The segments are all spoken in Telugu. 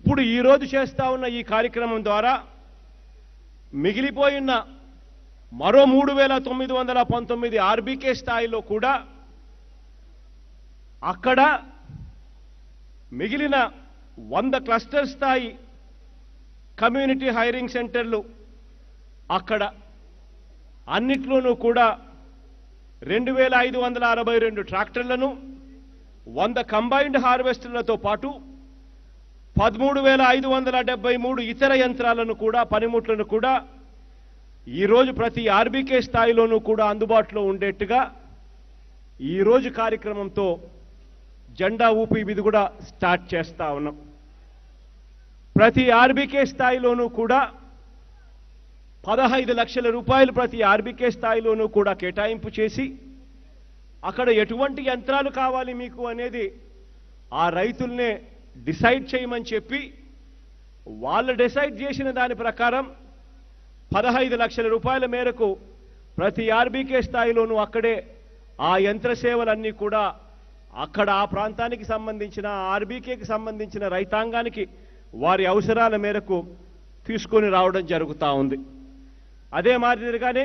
ఇప్పుడు ఈ రోజు చేస్తా ఉన్న ఈ కార్యక్రమం ద్వారా మిగిలిపోయిన మరో మూడు వేల తొమ్మిది వందల పంతొమ్మిది ఆర్బీకే స్థాయిలో కూడా అక్కడ మిగిలిన వంద క్లస్టర్ స్థాయి కమ్యూనిటీ హైరింగ్ సెంటర్లు అక్కడ అన్నిట్లోనూ కూడా రెండు వేల ఐదు వందల అరవై రెండు ట్రాక్టర్లను వంద కంబైన్డ్ హార్వెస్టర్లతో పాటు పదమూడు వేల ఐదు వందల డెబ్బై మూడు ఇతర యంత్రాలను కూడా పనిముట్లను కూడా ఈరోజు ప్రతి ఆర్బీకే స్థాయిలోనూ కూడా అందుబాటులో ఉండేట్టుగా ఈరోజు కార్యక్రమంతో జెండా ఊపి ఇది కూడా స్టార్ట్ చేస్తా ఉన్నాం ప్రతి ఆర్బీకే స్థాయిలోనూ కూడా పదహైదు లక్షల రూపాయలు ప్రతి ఆర్బీకే స్థాయిలోనూ కూడా కేటాయింపు చేసి అక్కడ ఎటువంటి యంత్రాలు కావాలి మీకు అనేది ఆ రైతుల్నే డిసైడ్ చేయమని చెప్పి వాళ్ళు డిసైడ్ చేసిన దాని ప్రకారం పదహైదు లక్షల రూపాయల మేరకు ప్రతి ఆర్బీకే స్థాయిలోనూ అక్కడే ఆ యంత్ర సేవలన్నీ కూడా అక్కడ ఆ ప్రాంతానికి సంబంధించిన ఆర్బీకేకి సంబంధించిన రైతాంగానికి వారి అవసరాల మేరకు తీసుకొని రావడం జరుగుతూ ఉంది అదే మాదిరిగానే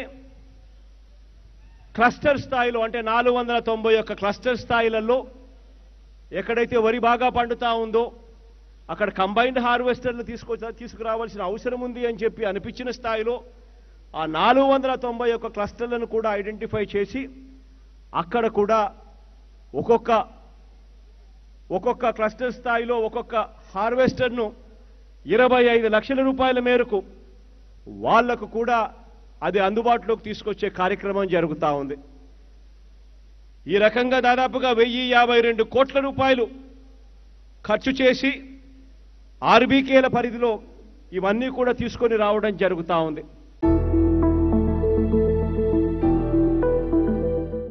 క్లస్టర్ స్థాయిలో అంటే నాలుగు వందల తొంభై ఒక్క క్లస్టర్ స్థాయిలలో ఎక్కడైతే వరి బాగా పండుతా ఉందో అక్కడ కంబైన్డ్ హార్వెస్టర్లు తీసుకొ తీసుకురావాల్సిన అవసరం ఉంది అని చెప్పి అనిపించిన స్థాయిలో ఆ నాలుగు వందల తొంభై ఒక్క క్లస్టర్లను కూడా ఐడెంటిఫై చేసి అక్కడ కూడా ఒక్కొక్క ఒక్కొక్క క్లస్టర్ స్థాయిలో ఒక్కొక్క హార్వెస్టర్ను ఇరవై ఐదు లక్షల రూపాయల మేరకు వాళ్లకు కూడా అది అందుబాటులోకి తీసుకొచ్చే కార్యక్రమం జరుగుతూ ఉంది ఈ రకంగా దాదాపుగా వెయ్యి యాభై రెండు కోట్ల రూపాయలు ఖర్చు చేసి ఆర్బీకేల పరిధిలో ఇవన్నీ కూడా తీసుకొని రావడం జరుగుతూ ఉంది